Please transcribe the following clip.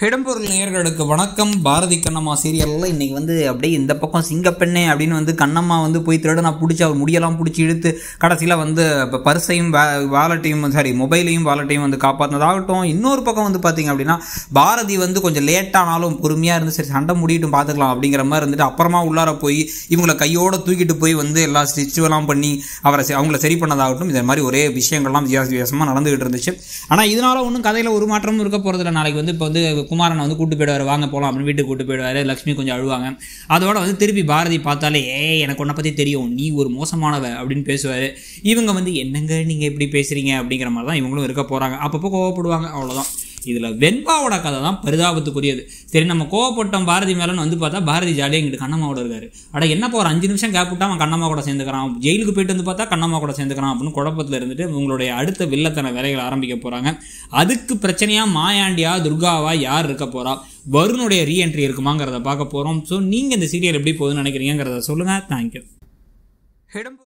இடம்பொருள் நேயர்களுக்கு வணக்கம் பாரதி கண்ணம்மா சீரியலில் இன்னைக்கு வந்து அப்படியே இந்த பக்கம் சிங்கப்பெண்ணே அப்படின்னு வந்து கண்ணம்மா வந்து போய் திருடனா பிடிச்சி அவர் முடியெல்லாம் பிடிச்சி இழுத்து கடைசியில் வந்து இப்போ பர்ஸையும் வாலட்டையும் சாரி மொபைலையும் வாலட்டையும் வந்து காப்பாற்றினதாகட்டும் இன்னொரு பக்கம் வந்து பார்த்தீங்க அப்படின்னா பாரதி வந்து கொஞ்சம் லேட்டானாலும் பொறுமையாக இருந்து சரி சண்டை முடியட்டும் பார்த்துக்கலாம் அப்படிங்கிற மாதிரி இருந்துட்டு அப்புறமா உள்ளார போய் இவங்களை கையோட தூக்கிட்டு போய் வந்து எல்லா ஸ்டிச்சுவெல்லாம் பண்ணி அவரை செ- அவங்கள சரி பண்ணதாகட்டும் இந்த மாதிரி ஒரே விஷயங்கள்லாம் வித்தியாச வித்தியாசமாக நடந்துகிட்டு இருந்துச்சு ஆனால் இதனால ஒன்றும் கதையில் ஒரு மாற்றமும் இருக்க போகிறதில்ல நாளைக்கு வந்து இப்போ வந்து குமாரனை வந்து கூட்டு போயிடுவார் வாங்க போகலாம் அப்படின்னு வீட்டுக்கு கூட்டு போயிடுவார் லக்ஷ்மி கொஞ்சம் அழுவாங்க அதோட வந்து திருப்பி பாரதி பார்த்தாலே ஏ எனக்கு உன்னை பற்றி தெரியும் நீ ஒரு மோசமானவ அப்படின்னு பேசுவார் இவங்க வந்து என்னங்க நீங்கள் இப்படி பேசுகிறீங்க அப்படிங்கிற மாதிரி தான் இவங்களும் இருக்க போகிறாங்க அப்பப்போ கோவப்படுவாங்க அவ்வளோதான் இதில் வெண்பாவோட கதை தான் பரிதாபத்துக்குரியது சரி நம்ம கோவப்பட்டோம் பாரதி மேலன்னு வந்து பார்த்தா பாரதி ஜாலியாக இங்கிட்டு கண்ணம்மாவோட இருக்காரு அட என்னப்பா ஒரு அஞ்சு நிமிஷம் கேப் விட்டா அவன் கண்ணம்மா கூட சேர்ந்துக்கிறான் ஜெயிலுக்கு போயிட்டு வந்து பார்த்தா கண்ணம்மா கூட சேர்ந்துக்கிறான் அப்படின்னு குழப்பத்தில் இருந்துட்டு உங்களுடைய அடுத்த வில்லத்தன வேலைகளை ஆரம்பிக்க போகிறாங்க அதுக்கு பிரச்சனையாக மாயாண்டியா துர்காவா யார் இருக்க போகிறா வருணுடைய ரீஎன்ட்ரி இருக்குமாங்கிறத பார்க்க போகிறோம் ஸோ நீங்கள் இந்த சீரியல் எப்படி போகுதுன்னு நினைக்கிறீங்கிறத சொல்லுங்கள் தேங்க்யூ